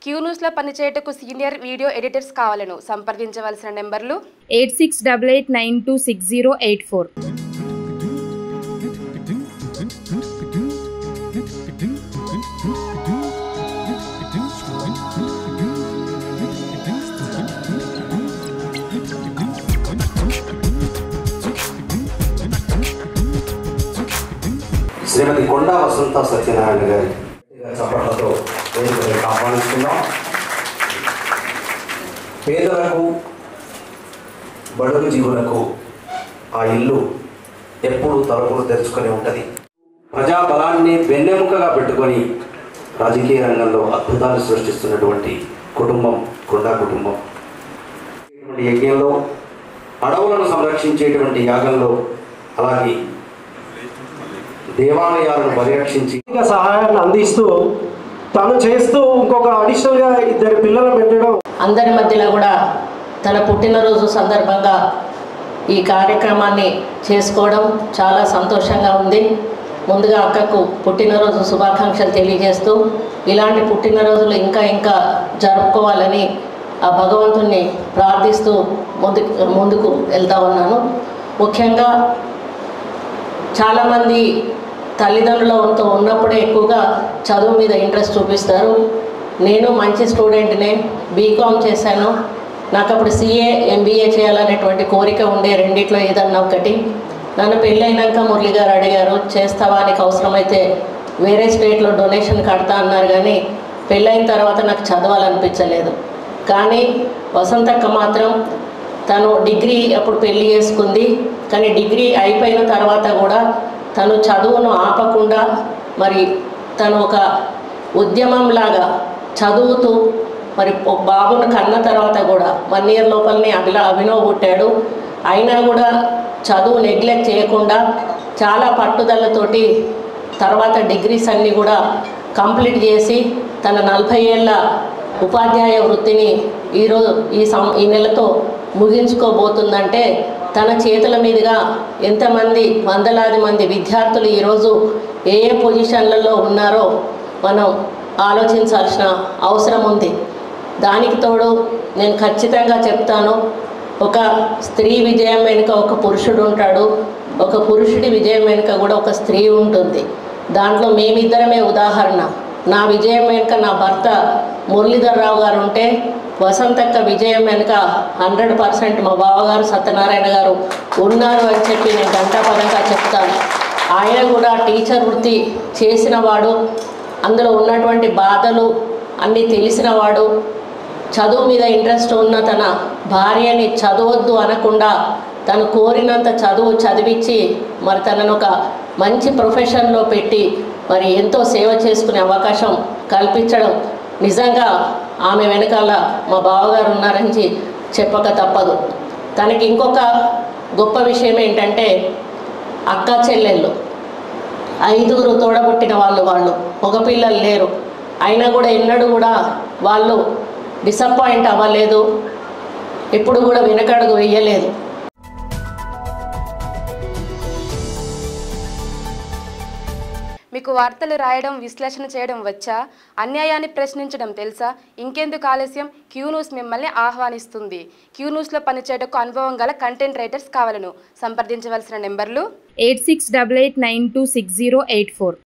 queue న్యూస్లో పనిచేయటకు senior video editors కావాలను సంప్రదించవలసిన నెంబర్లు eight six double eight nine two six zero eight four Shrimati Konda Vasantha Satyanarayana garu చప్పట్లతో వేదికపైకి ఆహ్వానిస్తున్నాం పేదలకు బడుగు జీవులకు ఆ ఇల్లు ఎప్పుడు తలుపులు తెరుచుకొని ఉంటుంది ప్రజాబలాన్ని వెన్నెముకగా పెట్టుకొని రాజకీయ రంగంలో అద్భుతాలు సృష్టిస్తున్నటువంటి కుటుంబం కొండా కుటుంబం ఇటువంటి యజ్ఞంలో అడవులను సంరక్షించేటువంటి యాగంలో అలాగే దేవాలయాలను పరిరక్షించి ఆర్థిక సహాయాన్ని అందిస్తూ తను చేస్తూ ఇంకొక అడిషనల్గా ఇద్దరు పిల్లలు పెట్టడం అందరి మధ్యలో కూడా తన పుట్టినరోజు సందర్భంగా ఈ కార్యక్రమాన్ని చేసుకోవడం చాలా సంతోషంగా ఉంది ముందుగా అక్కకు పుట్టినరోజు శుభాకాంక్షలు తెలియజేస్తూ ఇలాంటి పుట్టినరోజులు ఇంకా ఇంకా జరుపుకోవాలని ఆ భగవంతుణ్ణి ప్రార్థిస్తూ ముందు ముందుకు వెళ్తా ఉన్నాను ముఖ్యంగా చాలామంది తల్లిదండ్రులతో ఉన్నప్పుడే ఎక్కువగా చదువు మీద ఇంట్రెస్ట్ చూపిస్తారు నేను మంచి స్టూడెంట్నే బీకామ్ చేశాను నాకు అప్పుడు సిఏ ఎంబీఏ చేయాలనేటువంటి కోరిక ఉండే రెండిట్లో ఏదన్నా ఒకటి నన్ను పెళ్ళైనాక మురళి గారు అడిగారు చేస్తావా నీకు అవసరమైతే వేరే స్టేట్లో డొనేషన్ కడతా అన్నారు కానీ పెళ్ళైన తర్వాత నాకు చదవాలనిపించలేదు కానీ వసంతక్క మాత్రం తను డిగ్రీ అప్పుడు పెళ్లి చేసుకుంది కానీ డిగ్రీ అయిపోయిన తర్వాత కూడా తను చదువును ఆపకుండా మరి తను ఒక ఉద్యమంలాగా చదువుతూ మరి ఒక బాబును కన్న తర్వాత కూడా వన్ ఇయర్ లోపలనే అభిలా అభినవ్ పుట్టాడు అయినా కూడా చదువు నెగ్లెక్ట్ చేయకుండా చాలా పట్టుదలతోటి తర్వాత డిగ్రీస్ అన్నీ కూడా కంప్లీట్ చేసి తన నలభై ఏళ్ళ ఉపాధ్యాయ వృత్తిని ఈరోజు ఈ సం ఈ నెలతో ముగించుకోబోతుందంటే తన చేతుల మీదుగా ఎంతమంది వందలాది మంది విద్యార్థులు ఈరోజు ఏ ఏ పొజిషన్లలో ఉన్నారో మనం ఆలోచించాల్సిన అవసరం ఉంది దానికి తోడు నేను ఖచ్చితంగా చెప్తాను ఒక స్త్రీ విజయం వెనుక ఒక పురుషుడు ఉంటాడు ఒక పురుషుడి విజయం వెనుక కూడా ఒక స్త్రీ ఉంటుంది దాంట్లో మేమిద్దరమే ఉదాహరణ నా విజయం వెనుక నా భర్త మురళీధర్ రావు గారు ఉంటే వసంతక్క విజయం వెనుక హండ్రెడ్ పర్సెంట్ మా బావగారు సత్యనారాయణ గారు ఉన్నారు అని చెప్పి నేను గంటాపదంగా చెప్తాను ఆయన కూడా టీచర్ వృత్తి చేసిన వాడు అందులో ఉన్నటువంటి బాధలు అన్నీ తెలిసినవాడు చదువు మీద ఇంట్రెస్ట్ ఉన్న తన భార్యని చదవద్దు అనకుండా తను కోరినంత చదువు చదివించి మరి తనను ఒక మంచి ప్రొఫెషన్లో పెట్టి మరి ఎంతో సేవ చేసుకునే అవకాశం కల్పించడం నిజంగా ఆమె వెనకాల మా బావగారు ఉన్నారని చెప్పక తప్పదు తనకి ఇంకొక గొప్ప విషయం ఏంటంటే అక్క చెల్లెళ్ళు ఐదుగురు తోడబుట్టిన వాళ్ళు వాళ్ళు మగపిల్లలు లేరు అయినా కూడా ఎన్నడూ కూడా వాళ్ళు డిసప్పాయింట్ అవ్వలేదు ఎప్పుడు కూడా వెనకడుగు వేయలేదు మీకు వార్తలు రాయడం విశ్లేషణ చేయడం వచ్చా అన్యాయాన్ని ప్రశ్నించడం తెలుసా ఇంకెందుకు ఆలస్యం క్యూ న్యూస్ మిమ్మల్ని ఆహ్వానిస్తుంది క్యూ న్యూస్లో పనిచేయటకు అనుభవం గల కంటెంట్ రైటర్స్ కావాలను సంప్రదించవలసిన నెంబర్లు eight six double eight nine two six zero eight four